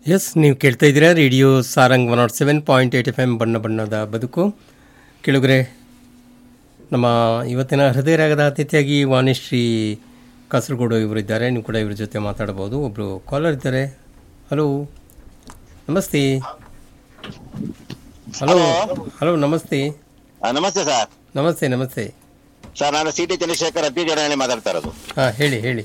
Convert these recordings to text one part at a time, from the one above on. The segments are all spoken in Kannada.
ಎಸ್ ನೀವು ಕೇಳ್ತಾ ಇದ್ದೀರಾ radio Sarang one nought seven point eight F M ಬಣ್ಣ ಬಣ್ಣದ ಬದುಕು ಕೆಳಗರೆ ನಮ್ಮ ಇವತ್ತಿನ ಹೃದಯ ರಾಗದ ಅತಿಥಿಯಾಗಿ ವಾಣಿಶ್ರೀ ಕಾಸರಗೋಡು ಇವರು ಇದ್ದಾರೆ ನೀವು ಕೂಡ ಇವ್ರ ಜೊತೆ ಮಾತಾಡಬಹುದು ಒಬ್ಬರು ಕಾಲರ್ ಇದ್ದಾರೆ ಹಲೋ ನಮಸ್ತೆ ಹಲೋ ಹಲೋ ನಮಸ್ತೆ ಆ, ನಮಸ್ತೆ ಸರ್ ನಮಸ್ತೆ ನಮಸ್ತೆ ಸರ್ ನಾನು ಸಿ ಟಿ ಚಂದ್ರಶೇಖರ್ ಅತಿ ಜಡಹಳ್ಳಿ ಮಾತಾಡ್ತಾ ಇರೋದು ಹಾಂ ಹೇಳಿ ಹೇಳಿ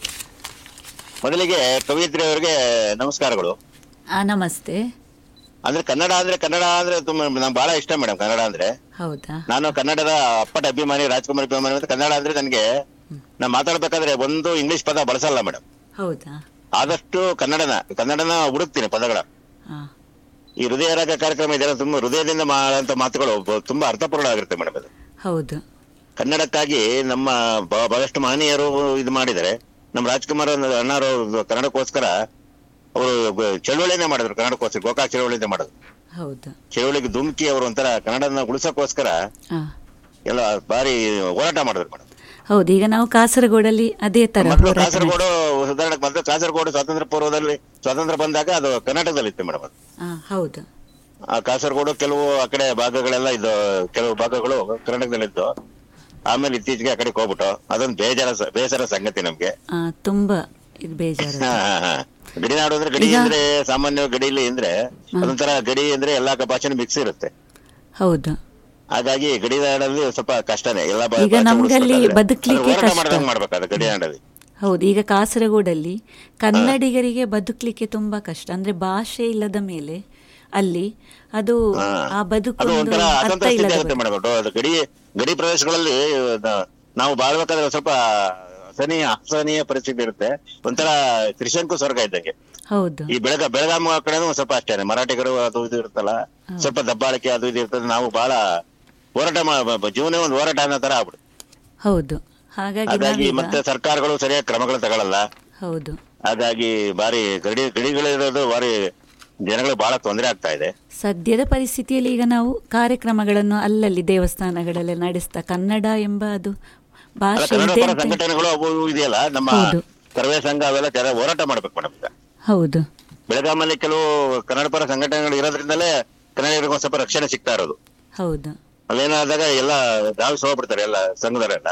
ಮೊದಲಿಗೆ ಕವಿಯತ್ರಿ ಅವರಿಗೆ ನಮಸ್ಕಾರಗಳು ಆ ನಮಸ್ತೆ ಅಂದ್ರೆ ಕನ್ನಡ ಅಂದ್ರೆ ಕನ್ನಡ ಅಂದ್ರೆ ತುಂಬಾ ನಂಗೆ ಬಹಳ ಇಷ್ಟ ಮೇಡಮ್ ಕನ್ನಡ ಅಂದ್ರೆ ಹೌದಾ ನಾನು ಕನ್ನಡದ ಅಪ್ಪಟ ಅಭಿಮಾನಿ ರಾಜ್ಕುಮಾರ್ ಅಭಿಮಾನಿ ಮತ್ತೆ ಕನ್ನಡ ಅಂದ್ರೆ ನನಗೆ ನಾ ಮಾತಾಡ್ಬೇಕಾದ್ರೆ ಒಂದು ಇಂಗ್ಲಿಷ್ ಪದ ಬಳಸಲ್ಲ ಮೇಡಮ್ ಹೌದಾ ಆದಷ್ಟು ಕನ್ನಡನ ಕನ್ನಡನ ಹುಡುಕ್ತೀನಿ ಪದಗಳ ಹಾ ಈ ಹೃದಯ ರಾಗ ಕಾರ್ಯಕ್ರಮ ಇದೆಲ್ಲ ತುಂಬಾ ಹೃದಯದಿಂದ ಮಾಡುವಂತ ಮಾತುಗಳು ಬ- ತುಂಬಾ ಅರ್ಥಪೂರ್ಣ ಆಗಿರುತ್ತೆ ಮೇಡಮ್ ಅದು ಹೌದು ಕನ್ನಡಕ್ಕಾಗಿ ನಮ್ಮ ಬ- ಬಹಳಷ್ಟು ಮಹನೀಯರು ಇದು ಮಾಡಿದ್ದಾರೆ ನಮ್ಮ ರಾಜ್ಕುಮಾರ್ ಅನ್ನೋ ಅಣ್ಣಾರು ಕನ್ನಡಕ್ಕೋಸ್ಕರ ಅವರು ಚಳವಳಿನೇ ಮಾಡಿದ್ರು ಕನ್ನಡಕ್ಕೋಸ್ಕರ ಗೋಕಾಕ್ ಚಳವಳಿನೇ ಮಾಡಿದ್ರು ಹೌದು ಚಳವಳಿಗೆ ಧುಮುಕಿ ಅವರು ಒಂಥರ ಕನ್ನಡನ ಉಳಿಸೋಕ್ಕೋಸ್ಕರ ಹಾ ಎಲ್ಲ ಬಾರಿ ಹೋರಾಟ ಮಾಡಿದ್ರು ಮೇಡಮ್ ಹೌದು ಈಗ ನಾವು ಕಾಸರಗೋಡಲ್ಲಿ ಅದೇ ತರ ಮೊದಲು ಹೋರಾಟ ಕಾಸರಗೋಡು ಉದಾಹರಣೆಗೆ ಮೊದಲು ಕಾಸರಗೋಡು ಸ್ವಾತಂತ್ರ್ಯ ಪೂರ್ವದಲ್ಲಿ ಸ್ವಾತಂತ್ರ್ಯ ಬಂದಾಗ ಅದು ಕರ್ನಾಟಕದಲ್ಲಿ ಇತ್ತು ಮೇಡಮ್ ಅದು ಹಾ ಹೌದು ಆ ಕಾಸರಗೋಡು ಕೆಲವು ಆ ಕಡೆ ಭಾಗಗಳೆಲ್ಲ ಇದು ಕೆಲವು ಭಾಗಗಳು ಕರ್ನಾಟಕದಲ್ಲಿದ್ದು ಆಮೇಲೆ ಇತ್ತೀಚೆಗೆ ಆ ಕಡೆಗೆ ಹೋಗ್ಬಿಟ್ಟು ಅದೊಂದು ಬೇಜಾರ ಸ- ಬೇಸರ ಸಂಗತಿ ನಮ್ಗೆ ಆ, ತುಂಬಾ ಇದು ಬೇಜಾರು ಹಾ, ಹಾ, ಹಾ. ಗಡಿನಾಡು ಅಂದ್ರೆ ಗಡಿ ಅಂದ್ರೆ ಸಾಮಾನ್ಯ ಗಡಿಲಿ ಅಂದ್ರೆ ಅದೊಂಥರ ಗಡಿ ಅಂದ್ರೆ ಎಲ್ಲಾ ಭಾಷೆನೂ ಮಿಕ್ಸ್ ಇರುತ್ತೆ ಹೌದು ಹಾಗಾಗಿ ಗಡಿನಾಡಲ್ಲಿ ಸ್ವಲ್ಪ ಕಷ್ಟನೇ ಎಲ್ಲ ಬಾ- ಈಗ ಭಾಷೆ ನಮ್ಗಲ್ಲಿ ಉಳಿಸ್ಬೇಕಾದ್ರೆ. ಬದುಕ್ಲಿಕ್ಕೆ ಅದು ಹೋರಾಟ ಕಷ್ಟ. ಮಾಡ್ದಂಗ್ ಮಾಡ್ಬೇಕಾದ್ರೆ ಗಡಿನಾಡಲ್ಲಿ ಹೌದು ಈಗ ಕಾಸರಗೋಡಲ್ಲಿ ಕನ್ನಡಿಗರಿಗೆ ಬದುಕಲಿಕ್ಕೆ ತುಂಬಾ ಕಷ್ಟ ಅಂದ್ರೆ ಭಾಷೆ ಇಲ್ಲದ ಮೇಲೆ ಅಲ್ಲಿ ಅದು ಆ ಬದುಕು ಅದು ಒಂದು ಒಂಥರ ಅರ್ಥ ಅತಂತ್ರ ಸ್ಥಿತಿ ಇಲ್ಲದ ಆಗುತ್ತೆ ಮೇಡಮ್ ಅದು ಗಡಿ ಗಡಿ ಪ್ರದೇಶಗಳಲ್ಲಿ ನ- ನಾವು ಬಾಳ್ಬೇಕಾದ್ರೆ ಒಂದ್ ಸ್ವಲ್ಪ ಅಸಹನೀಯ ಅಸಹನೀಯ ಪರಿಸ್ಥಿತಿ ಇರುತ್ತೆ ಒಂಥರ ತ್ರಿಶಂಕು ಸ್ವರ್ಗ ಇದ್ದಂಗೆ ಹೌದು ಈ ಬೆಳಗ ಬೆಳಗಾಂ ಕಡೆನೂ ಒಂದ್ ಸ್ವಲ್ಪ ಅಷ್ಟೇನೆ ಮರಾಠಿಗರು ಅದು ಇದು ಇರುತ್ತಲ್ಲ ಸ್ವಲ್ಪ ದಬ್ಬಾಳಿಕೆ ಅದು ಇದು ಇರ್ತದೆ ನಾವು ಬಹಳ ಹೋರಾಟ ಮಾ- ಬ- ಜೀವನ ಒಂದು ಹೋರಾಟ ಅನ್ನೋ ತರ ಆಗ್ಬಿಡುತ್ತೆ ಹೌದು ಹಾಗಾಗಿ ಹಾಗಾಗಿ ನಾವೀಗ ಮತ್ತೆ ಸರ್ಕಾರಗಳು ಸರಿಯಾಗಿ ಕ್ರಮಗಳು ತಗೊಳ್ಳಲ್ಲ ಹೌದು ಹಾಗಾಗಿ ಬಾರಿ ಗಡಿ ಗಡಿಗಳಿರೋದು ಬಾರಿ ಜನಗಳಿಗೆ ಬಹಳ ತೊಂದರೆ ಆಗ್ತಾ ಇದೆ ಸದ್ಯದ ಪರಿಸ್ಥಿತಿಯಲ್ಲಿ ಈಗ ನಾವು ಕಾರ್ಯಕ್ರಮಗಳನ್ನು ಅಲ್ಲಲ್ಲಿ ದೇವಸ್ಥಾನಗಳಲ್ಲಿ ನಡೆಸ್ತಾ ಕನ್ನಡ ಎಂಬ ಅದು ಅಲ್ಲ, ಭಾಷೆ ಕನ್ನಡ ಇದೆ ಪರ ಅಂತ ಸಂಘಟನೆಗಳು ಅವು ಇವು ಇದೆಯಲ್ಲ ನಮ್ಮ ಹೌದು. ಸರ್ವೇ ಸಂಘ ಅವೆಲ್ಲ ಜನ ಹೋರಾಟ ಮಾಡ್ಬೇಕು ಮೇಡಮ್ ಈಗ ಹೌದು ಬೆಳಗಾಮಲ್ಲಿ ಕೆಲವು ಕನ್ನಡ ಪರ ಸಂಘಟನೆಗಳು ಇರೋದ್ರಿಂದಲೇ ಕನ್ನಡಿಗರಿಗೆ ಒಂದ್ ಸ್ವಲ್ಪ ರಕ್ಷಣೆ ಸಿಗ್ತಾ ಇರೋದು ಹೌದು ಅಲ್ಲೇನಾದಾಗ ಎಲ್ಲ ಧಾವಿಸಿ ಹೋಗ್ಬಿಡ್ತಾರೆ ಎಲ್ಲ ಸಂಘದವರೆಲ್ಲ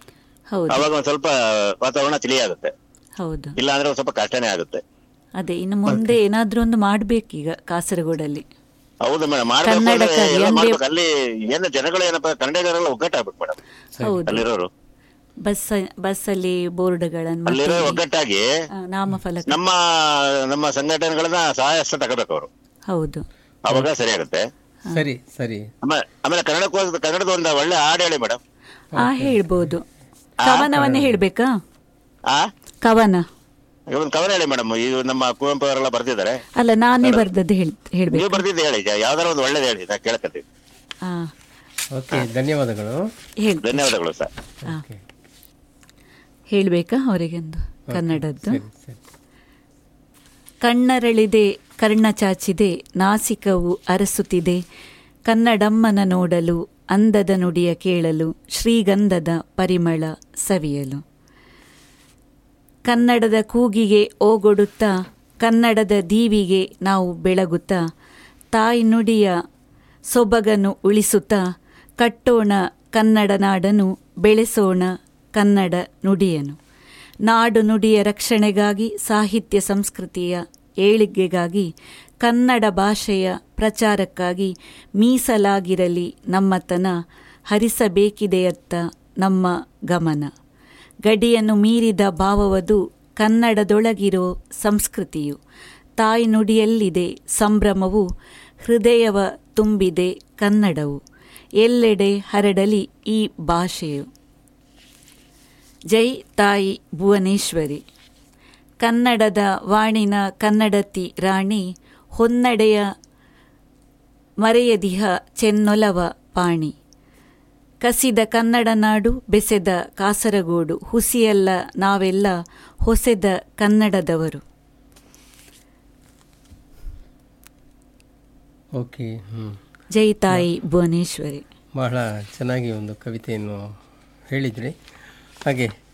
ಹೌದು ಅವಾಗ ಒಂದ್ ಸ್ವಲ್ಪ ವಾತಾವರಣ ತಿಳಿಯಾಗುತ್ತೆ ಹೌದು ಇಲ್ಲ ಅಂದ್ರೆ ಒಂದ್ ಸ್ವಲ್ಪ ಕಷ್ಟನೇ ಆಗುತ್ತೆ ಅದೇ ಇನ್ನು ಮುಂದೆ ಏನಾದ್ರೂ ಒಂದು ಮಾಡ್ಬೇಕೀಗ ಕಾಸರಗೋಡಲ್ಲಿ ಹೌದು ಮೇಡಮ್ ಮಾಡ್ಬೇಕು ಅಂದ್ರೆ ಕನ್ನಡಕ್ಕಾಗಿ ಎಲ್ಲ ಅಂದ್ರೆ- ಮಾಡ್ಬೇಕು ಅಲ್ಲಿ ಏನು ಜನಗಳು ಏನಪ್ಪ ಕನ್ನಡಿಗರೆಲ್ಲ ಒಗ್ಗಟ್ಟಾಗ್ಬೇಕು ಮೇಡಮ್ ಹೌದು ಅಲ್ಲಿರೋರು ಬಸ್ ಬಸ್ಸಲ್ಲಿ ಬೋರ್ಡ್ಗಳನ್ನು ಅಲ್ಲಿರೋ ಮತ್ತೆ ಒಗ್ಗಟ್ಟಾಗಿ ಆ, ನಾಮಫಲಕ ನಮ್ಮ ನಮ್ಮ ಸಂಘಟನೆಗಳನ್ನ ಸಹಾಯ ಹಸ್ತ ತಗೋಬೇಕು ಅವರು ಹೌದು ಅವಾಗ ಸರಿಯಾಗುತ್ತೆ ಸರಿ ಸರಿ ಆಮೇಲೆ ಆಮೇಲೆ ಕನ್ನಡಕ್ಕೋಸ್ಕರ ಕನ್ನಡದ ಒಂದು ಒಳ್ಳೆ ಹಾಡು ಹೇಳಿ ಮೇಡಮ್ ಆ ಹೇಳ್ಬೋದು ಕವನವನ್ನೇ ಹೇಳ್ಬೇಕಾ ಆ ಕವನ ಈಗ ಒಂದು ಕವನ ಹೇಳಿ ಮೇಡಮ್ ಈ ನಮ್ಮ ಕುವೆಂಪು ಅವರೆಲ್ಲ ಬರ್ತಿದ್ದಾರೆ ಅಲ್ಲ ನಾನೇ ಬರ್ದದ್ದು ಹೇಳ್ ಹೇಳ್ಬೇಕು ನೀವು ಬರ್ತಿದ್ದೆ ಹೇಳಿ ಯಾವ್ದಾರ ಒಂದು ಒಳ್ಳೇದು ಹೇಳಿ ನಾ ಕೇಳ್ಕತ್ತೀವಿ ಆ ಓಕೆ ಧನ್ಯವಾದಗಳು ಹೇಳ್ ಧನ್ಯವಾದಗಳು ಸರ್ ಆ, ಓಕೆ ಹೇಳ್ಬೇಕಾ ಅವರಿಗೊಂದು ಕನ್ನಡದ್ದು ಸರಿ ಸರಿ ಕಣ್ಣರಳಿದೆ ಕರ್ಣ ಚಾಚಿದೆ ನಾಸಿಕವು ಅರಸುತ್ತಿದೆ ಕನ್ನಡಮ್ಮನ ನೋಡಲು ಅಂದದ ನುಡಿಯ ಕೇಳಲು ಶ್ರೀಗಂಧದ ಪರಿಮಳ ಸವಿಯಲು ಕನ್ನಡದ ಕೂಗಿಗೆ ಓಗೊಡುತ್ತಾ ಕನ್ನಡದ ದೀವಿಗೆ ನಾವು ಬೆಳಗುತ್ತಾ ತಾಯಿ ನುಡಿಯ ಸೊಬಗನ್ನು ಉಳಿಸುತ್ತಾ ಕಟ್ಟೋಣ ಕನ್ನಡ ನಾಡನು ಬೆಳೆಸೋಣ ಕನ್ನಡ ನುಡಿಯನು ನಾಡು ನುಡಿಯ ರಕ್ಷಣೆಗಾಗಿ ಸಾಹಿತ್ಯ ಸಂಸ್ಕೃತಿಯ ಏಳಿಗೆಗಾಗಿ ಕನ್ನಡ ಭಾಷೆಯ ಪ್ರಚಾರಕ್ಕಾಗಿ ಮೀಸಲಾಗಿರಲಿ ನಮ್ಮತನ ಹರಿಸಬೇಕಿದೆಯತ್ತ ನಮ್ಮ ಗಮನ ಗಡಿಯನ್ನು ಮೀರಿದ ಭಾವವದು ಕನ್ನಡದೊಳಗಿರೋ ಸಂಸ್ಕೃತಿಯು ತಾಯಿ ನುಡಿಯಲ್ಲಿದೆ ಸಂಭ್ರಮವು ಹೃದಯವ ತುಂಬಿದೆ ಕನ್ನಡವು ಎಲ್ಲೆಡೆ ಹರಡಲಿ ಈ ಭಾಷೆಯು ಜೈ ತಾಯಿ ಭುವನೇಶ್ವರಿ ಕನ್ನಡದ ವಾಣಿನ ಕನ್ನಡತಿ ರಾಣಿ ಹೊನ್ನಡೆಯ ಮರೆಯದಿಹ ಚೆನ್ನೊಲವ ಪಾಣಿ ಕಸಿದ ಕನ್ನಡ ನಾಡು ಬೆಸೆದ ಕಾಸರಗೋಡು ಹುಸಿಯಲ್ಲ ನಾವೆಲ್ಲ ಹೊಸೆದ ಕನ್ನಡದವರು ಓಕೆ ಹ್ಞೂ ಜೈ ತಾಯಿ ಭುವನೇಶ್ವರಿ ಬಹಳ ಚೆನ್ನಾಗಿ ಒಂದು ಕವಿತೆಯನ್ನು ಹೇಳಿದ್ರಿ ಹಾಗೆ